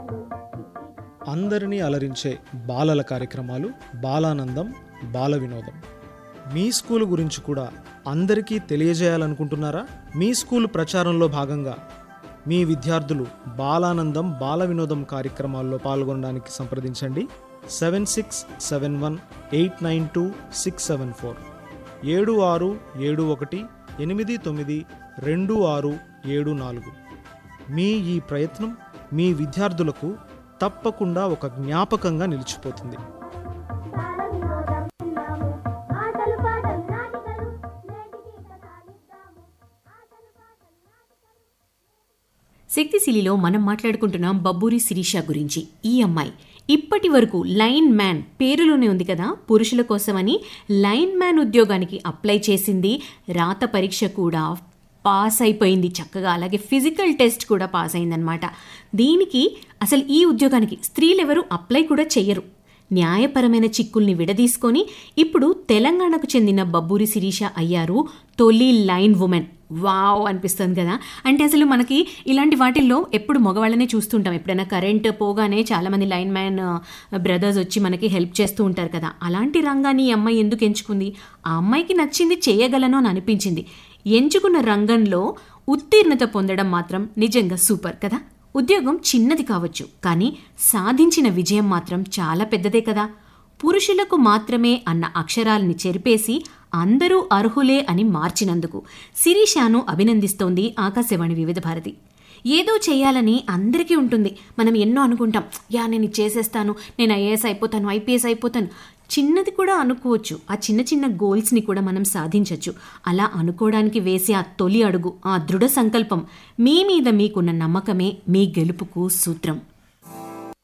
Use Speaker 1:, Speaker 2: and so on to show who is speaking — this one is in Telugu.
Speaker 1: అందరినీ అలరించే బాలల కార్యక్రమాలు బాలానందం బాల వినోదం మీ స్కూల్ గురించి కూడా అందరికీ తెలియజేయాలనుకుంటున్నారా మీ స్కూల్ ప్రచారంలో భాగంగా మీ విద్యార్థులు బాలానందం బాల వినోదం కార్యక్రమాల్లో పాల్గొనడానికి సంప్రదించండి seven six seven one eight nine two six seven four ఏడు ఆరు ఏడు ఒకటి ఎనిమిది తొమ్మిది రెండు ఆరు ఏడు నాలుగు మీ ఈ ప్రయత్నం మీ విద్యార్థులకు తప్పకుండా ఒక జ్ఞాపకంగా నిలిచిపోతుంది
Speaker 2: బాల వినోదం విన్నాము ఆటలు పాటలు నాటికలు నేటికి కథాలిద్దాము ఆటలు పాటలు నాటికలు
Speaker 3: శక్తిశిలిలో మనం మాట్లాడుకుంటున్నాం బబ్బూరి శిరీష గురించి ఈ అమ్మాయి ఇప్పటి వరకు లైన్ మ్యాన్ పేరులోనే ఉంది కదా పురుషుల కోసమని లైన్ మ్యాన్ ఉద్యోగానికి అప్లై చేసింది రాత పరీక్ష కూడా పాస్ అయిపోయింది చక్కగా అలాగే ఫిజికల్ టెస్ట్ కూడా పాస్ అయిందనమాట దీనికి అసలు ఈ ఉద్యోగానికి స్త్రీలు ఎవరు అప్లై కూడా చెయ్యరు న్యాయపరమైన చిక్కుల్ని విడదీసుకొని ఇప్పుడు తెలంగాణకు చెందిన బబ్బూరి శిరీష అయ్యారు తొలి లైన్ ఉమెన్ వావ్ అనిపిస్తుంది కదా అంటే అసలు మనకి ఇలాంటి వాటిల్లో ఎప్పుడు మగవాళ్ళనే చూస్తుంటాం ఎప్పుడైనా కరెంట్ పోగానే చాలామంది లైన్ మ్యాన్ బ్రదర్స్ వచ్చి మనకి హెల్ప్ చేస్తూ ఉంటారు కదా అలాంటి రంగాన్ని ఈ అమ్మాయి ఎందుకు ఎంచుకుంది ఆ అమ్మాయికి నచ్చింది చేయగలను అని అనిపించింది ఎంచుకున్న రంగంలో ఉత్తీర్ణత పొందడం మాత్రం నిజంగా సూపర్ కదా ఉద్యోగం చిన్నది కావచ్చు కానీ సాధించిన విజయం మాత్రం చాలా పెద్దదే కదా పురుషులకు మాత్రమే అన్న అక్షరాల్ని చెరిపేసి అందరూ అర్హులే అని మార్చినందుకు శిరీషాను అభినందిస్తోంది ఆకాశవాణి వివిధ భారతి ఏదో చేయాలని అందరికీ ఉంటుంది మనం ఎన్నో అనుకుంటాం యా నేను ఇది చేసేస్తాను నేను ఐఏఎస్ అయిపోతాను ఐపీఎస్ అయిపోతాను చిన్నది కూడా అనుకోవచ్చు ఆ చిన్న చిన్న గోల్స్ని కూడా మనం సాధించవచ్చు అలా అనుకోవడానికి వేసే ఆ తొలి అడుగు ఆ దృఢ సంకల్పం మీ మీద మీకున్న నమ్మకమే మీ గెలుపుకు సూత్రం